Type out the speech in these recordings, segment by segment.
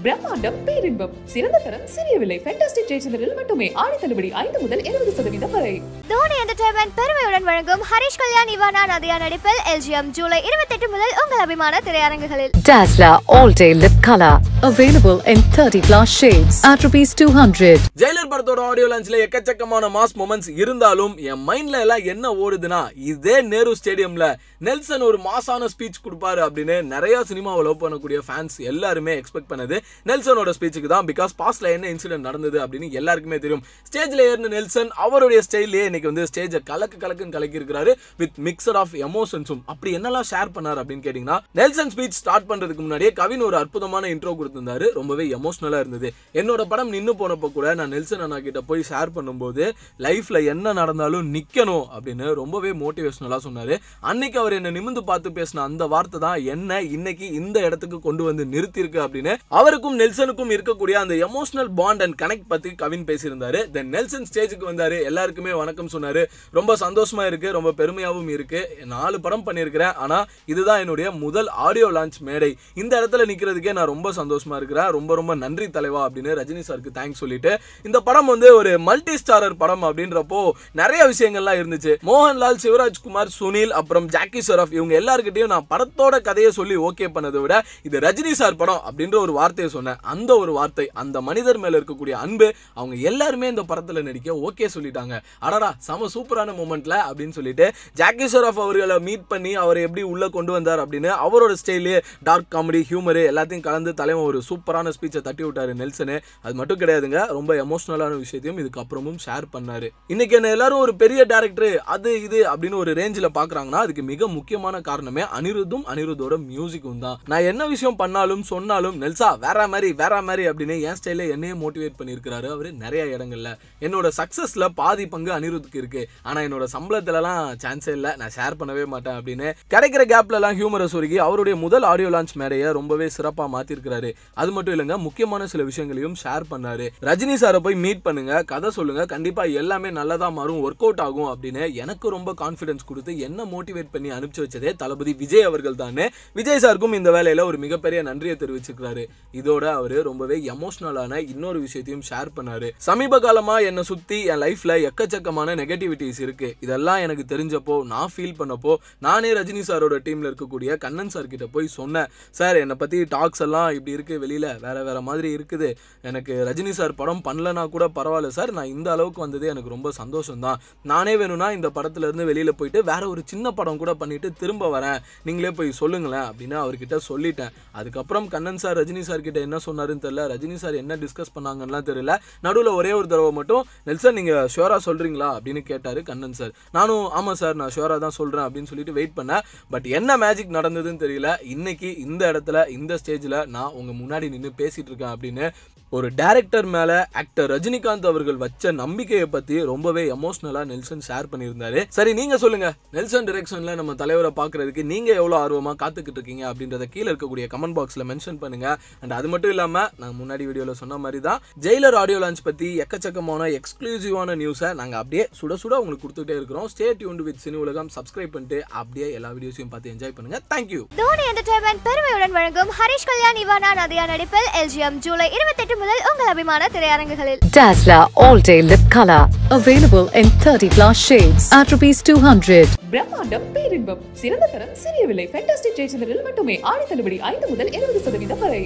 பிரம்மாண்டம் பேரின்பம் சிறந்த தரம் சிறிய விலை ஃபேண்டாஸ்டிக் ஜெயச்சந்திரில் மட்டுமே ஆடி தள்ளுபடி ஐந்து முதல் இருபது சதவீதம் வரை தோனி என்டர்டைன்மெண்ட் பெருமையுடன் வழங்கும் ஹரிஷ் கல்யாண் இவானா நதியா நடிப்பில் எல்ஜிஎம் ஜூலை இருபத்தெட்டு முதல் உங்கள் அபிமான திரையரங்குகளில் Dazzler All Day Lip Color. Available in 30 plus shades at rupees 200. Jailer படத்தோட ஆடியோ லான்ச்ல எக்கச்சக்கமான மாஸ் மொமெண்ட்ஸ் இருந்தாலும் என் மைண்ட்ல எல்லாம் என்ன ஓடுதுன்னா இதே நேரு ஸ்டேடியம்ல நெல்சன் ஒரு மாசான ஸ்பீச் கொடுப்பாரு அப்படின்னு நிறைய சினிமாவை லவ் பண்ணக்கூடிய ஃபேன்ஸ் எல்லாருமே எக்ஸ்பெக்ட் பண்ணது நெல்சனோட ஸ்பீச்சுக்கு தான் பிகாஸ் பாஸ்ட்ல என்ன இன்சிடென்ட் நடந்தது அப்படின்னு எல்லாருக்குமே தெரியும் ஸ்டேஜ்ல ஏறின நெல்சன் அவருடைய ஸ்டைல்லே இன்னைக்கு வந்து ஸ்டேஜை கலக்கு கலக்குன்னு கலக்கி இருக்கிறாரு வித் மிக்சர் ஆஃப் எமோஷன்ஸும் அப்படி என்னெல்லாம் ஷேர் பண்ணார் அப்படின்னு கேட்டீங்கன்னா நெல்சன் ஸ்பீச் ஸ்டார்ட் பண்றதுக்கு முன்னாடியே கவின் ஒரு அற்புதமான இன்ட்ரோ கொடுத்திருந்தாரு ரொம்பவே எமோஷனலா இருந்தது என்னோட படம் நின்னு போனப்போ கூட நான் நெல்சன் அண்ணா கிட்ட போய் ஷேர் பண்ணும்போது லைஃப்ல என்ன நடந்தாலும் நிக்கணும் அப்படின்னு ரொம்பவே மோட்டிவேஷனலா சொன்னாரு அன்னைக்கு அவர் என்ன நிமிந்து பார்த்து பேசின அந்த வார்த்தை தான் என்ன இன்னைக்கு இந்த இடத்துக்கு கொண்டு வந்து நிறுத்தியிருக்கு அப்படின்னு அவருக்கும் நெல்சனுக்கும் இருக்கக்கூடிய அந்த எமோஷனல் பாண்ட் அண்ட் கனெக்ட் பத்தி கவின் பேசியிருந்தாரு தென் நெல்சன் ஸ்டேஜுக்கு வந்தாரு எல்லாருக்குமே வணக்கம் சொன்னாரு ரொம்ப சந்தோஷமா இருக்கு ரொம்ப பெருமையாவும் இருக்கு நாலு படம் பண்ணியிருக்கிறேன் ஆனா இதுதான் என்னுடைய முதல் ஆடியோ லான்ச் மேடை இந்த இடத்துல நிக்கிறதுக்கே நான் ரொம்ப சந்தோஷமா இருக்கிறேன் ரொம்ப ரொம்ப நன்றி தலைவா அப்படின்னு ரஜினி சாருக்கு தேங்க்ஸ் சொல்லிட்டு இந்த படம் வந்து ஒரு மல்டி ஸ்டாரர் படம் அப்படின்றப்போ நிறைய விஷயங்கள்லாம் இருந்துச்சு மோகன்லால் சிவராஜ்குமார் சுனில் அப்புறம் ஜாக்கி ஷரஃப் இவங்க எல்லாருக்கிட்டையும் நான் படத்தோட கதையை சொல்லி ஓகே பண்ணதை விட இது ரஜினி சார் படம் அப்படின்ற ஒரு வார்த்தையை சொன்னேன் அந்த ஒரு வார்த்தை அந்த மனிதர் மேல இருக்கக்கூடிய அன்பு அவங்க எல்லாருமே இந்த படத்துல நடிக்க ஓகே சொல்லிட்டாங்க அடடா செம சூப்பரான மூமெண்ட்ல அப்படின்னு சொல்லிட்டு ஜாக்கி ஷரஃப் அவர்களை மீட் பண்ணி அவரை எப்படி உள்ள கொண்டு வந்தார் அப்படின்னு அவரோட ஸ்டைலே டார்க் காமெடி ஹியூமர் எல்லாத்தையும் கலந்து தலைவன் ஒரு சூப்பரான ஸ்பீச்சை தட்டி விட்டாரு நெல்சனு அது மட்டும் கிடையாதுங்க ரொம்ப எமோஷனலான விஷயத்தையும் இதுக்கப்புறமும் ஷேர் பண்ணாரு இன்னைக்கு என்ன எல்லாரும் ஒரு பெரிய டேரக்டர் அது இது அப்படின்னு ஒரு ரேஞ்சில் பாக்குறாங்கன்னா அதுக்கு மிக முக்கியமான காரணமே அனிருத்தும் அனிருத்தோட மியூசிக்கும் தான் நான் என்ன விஷயம் பண்ணாலும் சொன்னாலும் நெல்சா வேற மாதிரி வேற மாதிரி அப்படின்னு என் ஸ்டைல என்னையே மோட்டிவேட் பண்ணியிருக்கிறாரு அவரு நிறைய இடங்கள்ல என்னோட சக்சஸ்ல பாதி பங்கு அனிருத்துக்கு இருக்கு ஆனா என்னோட சம்பளத்துலலாம் சான்ஸே இல்லை நான் ஷேர் பண்ணவே மாட்டேன் அப்படின்னு கிடைக்கிற கேப்ல எல்லாம் ஹியூமரை சொருகி அவருடைய முதல் ஆடியோ லான்ச் மேடையை ரொம்பவே சிறப்பா மாத்திருக்கிறாரு அது மட்டும் இல்லைங்க முக்கியமான சில விஷயங்களையும் ஷேர் பண்ணாரு ரஜினி சாரை போய் மீட் பண்ணுங்க கதை சொல்லுங்க கண்டிப்பா எல்லாமே நல்லதா மாறும் ஒர்க் அவுட் ஆகும் அப்படின்னு எனக்கு ரொம்ப கான்ஃபிடன்ஸ் கொடுத்து என்ன மோட்டிவேட் பண்ணி அனுப்பிச்சு வச்சதே தளபதி விஜய் அவர்கள் தானே விஜய் சாருக்கும் இந்த வேலையில ஒரு மிகப்பெரிய நன்றியை தெரிவிச்சிருக்காரு இதோட அவரு ரொம்பவே எமோஷனலான இன்னொரு விஷயத்தையும் ஷேர் பண்ணாரு சமீப காலமா என்னை சுத்தி என் லைஃப்ல எக்கச்சக்கமான நெகட்டிவிட்டிஸ் இருக்கு இதெல்லாம் எனக்கு தெரிஞ்சப்போ நான் ஃபீல் பண்ணப்போ நானே ரஜினி சாரோட டீம்ல இருக்கக்கூடிய கண்ணன் சார் கிட்ட போய் சொன்னேன் சார் என்னை பத்தி டாக்ஸ் எல்லாம் இப்படி இருக்கு வெளியில வேற வேற மாதிரி இருக்குது எனக்கு ரஜினி சார் படம் பண்ணலனா கூட பரவாயில்ல சார் நான் இந்த அளவுக்கு வந்ததே எனக்கு ரொம்ப சந்தோஷம் தான் நானே வேணும்னா இந்த படத்துல இருந்து வெளியில போயிட்டு வேற ஒரு சின்ன படம் கூட பண்ணிட்டு திரும்ப வரேன் நீங்களே போய் சொல்லுங்களேன் அப்படின்னு அவர்கிட்ட சொல்லிட்டேன் அதுக்கப்புறம் கண்ணன் சார் ரஜினி சார் கிட்ட என்ன சொன்னாருன்னு தெரியல ரஜினி சார் என்ன டிஸ்கஸ் பண்ணாங்கன்னுலாம் தெரியல நடுவில் ஒரே ஒரு தடவை மட்டும் நெல்சன் நீங்க ஷுவரா சொல்றீங்களா அப்படின்னு கேட்டாரு கண்ணன் சார் நானும் ஆமா சார் நான் ஷுவரா தான் சொல்றேன் அப்படின்னு சொல்லிட்டு வெயிட் பண்ணேன் பட் என்ன மேஜிக் நடந்ததுன்னு தெரியல இன்னைக்கு இந்த இடத்துல இந்த ஸ்டேஜ்ல நான் உங்க முன்னாடி நின்று பேசிட்டு இருக்கேன் அப்படின்னு ஒரு டைரக்டர் மேல ஆக்டர் ரஜினிகாந்த் அவர்கள் வச்ச நம்பிக்கையை பத்தி ரொம்பவே எமோஷனலா நெல்சன் ஷேர் பண்ணியிருந்தாரு சரி நீங்க சொல்லுங்க நெல்சன் டிரெக்ஷன்ல நம்ம தலைவரை பாக்குறதுக்கு நீங்க எவ்வளவு ஆர்வமா காத்துக்கிட்டு இருக்கீங்க அப்படின்றத கீழே இருக்கக்கூடிய கமெண்ட் பாக்ஸ்ல மென்ஷன் பண்ணுங்க அண்ட் அது மட்டும் இல்லாம நான் முன்னாடி வீடியோல சொன்ன மாதிரி தான் ஜெயிலர் ஆடியோ லான்ச் பத்தி எக்கச்சக்கமான எக்ஸ்க்ளூசிவான நியூஸை நாங்க அப்படியே சுட சுட உங்களுக்கு கொடுத்துட்டே இருக்கிறோம் stay tuned with Cini Ulagam subscribe பண்ணிட்டு அப்படியே எல்லா வீடியோஸையும் பார்த்து என்ஜாய் பண்ணுங்க தேங்க்யூ தோனி என்டர்டைன்மெண்ட் பெருமையுடன் வழங்கும் ஹரிஷ் கல்யாண் இவானா நதியா நடிப்பில் எல்ஜிஎம் ஜூலை இருபத்தெட்டு முதல் உங்கள் அபிமான திரையரங்குகளில் Dazzler All Day Lip Color. Available in 30 plus shades at rupees 200. பிரம்மாண்டம் பேரின்பம் சிறந்த தரம் சிறிய விலை ஃபேண்டாஸ்டிக் ஜெயச்சந்திரில் மட்டுமே ஆடி தள்ளுபடி ஐந்து முதல் இருபது சதவீதம் வரை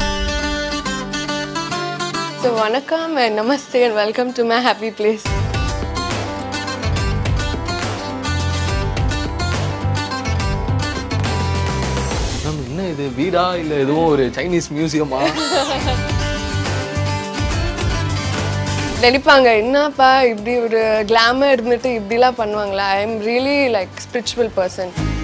So, vanakkam and namaste and welcome to my happy place. Ma'am என்ன இது வீடா இல்ல எதுவும் ஒரு சைனீஸ் மியூசியமா நினைப்பாங்க என்னப்பா இப்படி ஒரு கிளாமர் இருந்துட்டு இப்படிலாம் பண்ணுவாங்களா I am really like spiritual person